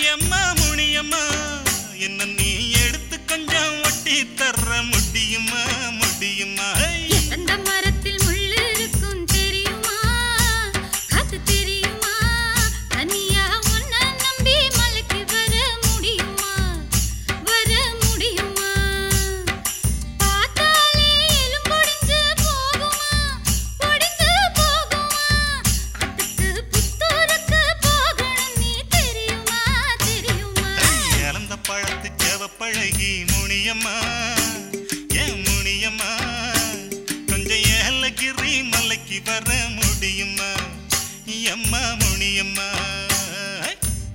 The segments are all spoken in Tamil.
எம்மா முனியம்மா என்ன நீ எடுத்து கொஞ்சம் ஒட்டி தர முடியுமா முடியுமா ஐ! எந்த மரத்தில் முள்ளு இருக்கும் தெரியுமா அது தெரியுமா தனியா உன்னை நம்பி மலைக்கு வர முடியுமா வர முடியுமா பார்த்தாலே எலும்பொடிஞ்சு போகுமா ஒடிஞ்சு போகுமா அதுக்கு புத்தூருக்கு போகணும் நீ தெரியுமா தெரியுமா இழந்த பழத்து செவப்பழகி முனியம்மா ஏன் முனியம்மா கொஞ்சம் ஏலகிரி மலைக்கு வர முடியுமா எம்மா முனியம்மா ஐ!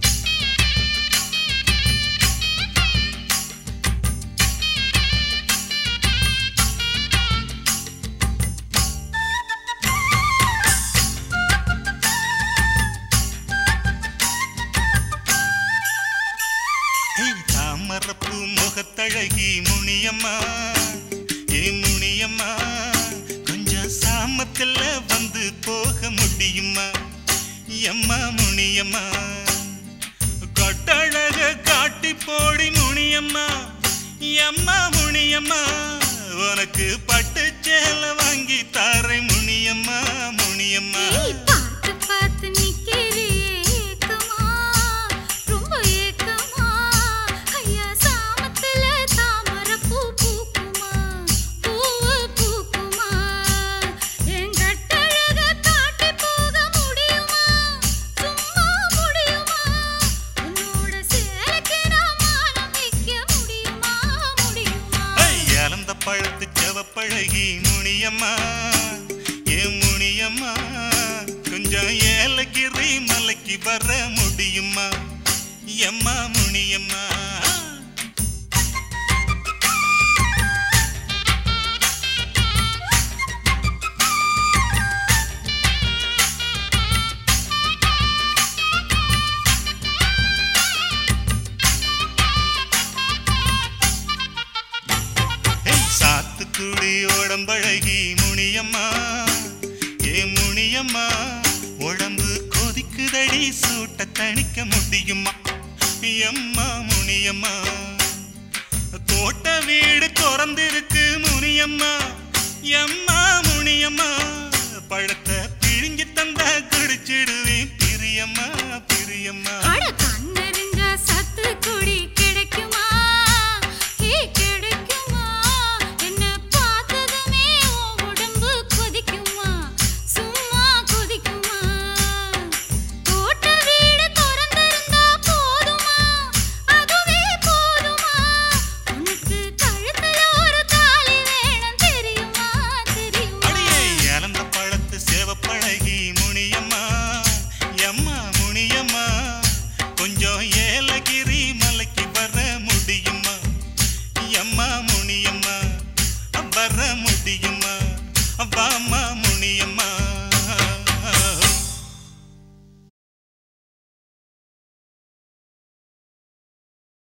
ஏய், தாமரப்பூ முகத்தழகி முனியம்மா ஏ முனியம்மா கொஞ்சம் சாமத்துல வந்து போக முடியுமா எம்மா முனியம்மா கொட்டழக காட்டி போடி முனியம்மா எம்மா முனியம்மா உனக்கு பட்டு சேலை வாங்கி தாரை முனியம்மா முனியம்மா ஏய், பார்த்து பார்த்து நிக்கிறியே ஏக்கமா, ரொம்ப ஏக்கமா. ஐயா, சாமத்துல தாமரைப்பூ பூக்குமா, பூவு பூக்குமா? என் கட்டழக காட்டி போக முடியுமா? சும்மா முடியுமா? உன்னோட சேலைக்கு நான் மானம் வைக்க முடியுமா? முடியுமா? ஐய், இழந்த பழத்து செவப்பழகி முனியம்மா ஏ முனியம்மா கொஞ்சம் ஏலகிரி மலைக்கு வர முடியுமா எம்மா முனியம்மா ஏய், சாத்துக்குடி உடம்பழகி முனியம்மா ஏ முனியம்மா உடம்பு கொதிக்குதடி சூட்ட தணிக்க முடியுமா எம்மா முனியம்மா தோட்ட வீடு திறந்திருக்கு முனியம்மா எம்மா முனியம்மா பழத்தை பிழிஞ்சு தந்தா குடிச்சிடுவேன் பிரியம்மா பிரியம்மா அட கண்ணெறிஞ்சா சத்து குடி கிடைக்குமா ஏ கிடைக்குமா என்ன பார்த்ததுமே உன் உடம்பு கொதிக்குமா சும்மா கொதிக்குமா தோட்ட வீடு திறந்திருந்தா போதுமா அதுவே போதுமா உனக்கு கழுத்துல ஒரு தாலி வேணும் தெரியுமா தெரியுமா அடியே இழந்த பழத்து சேவப்பழகி முனியம்மா எம்மா முனியம்மா கொஞ்சம் ஏலகிரி மலைக்கு வர முடியுமா எம்மா முனியம்மா வர முடியுமா வாமா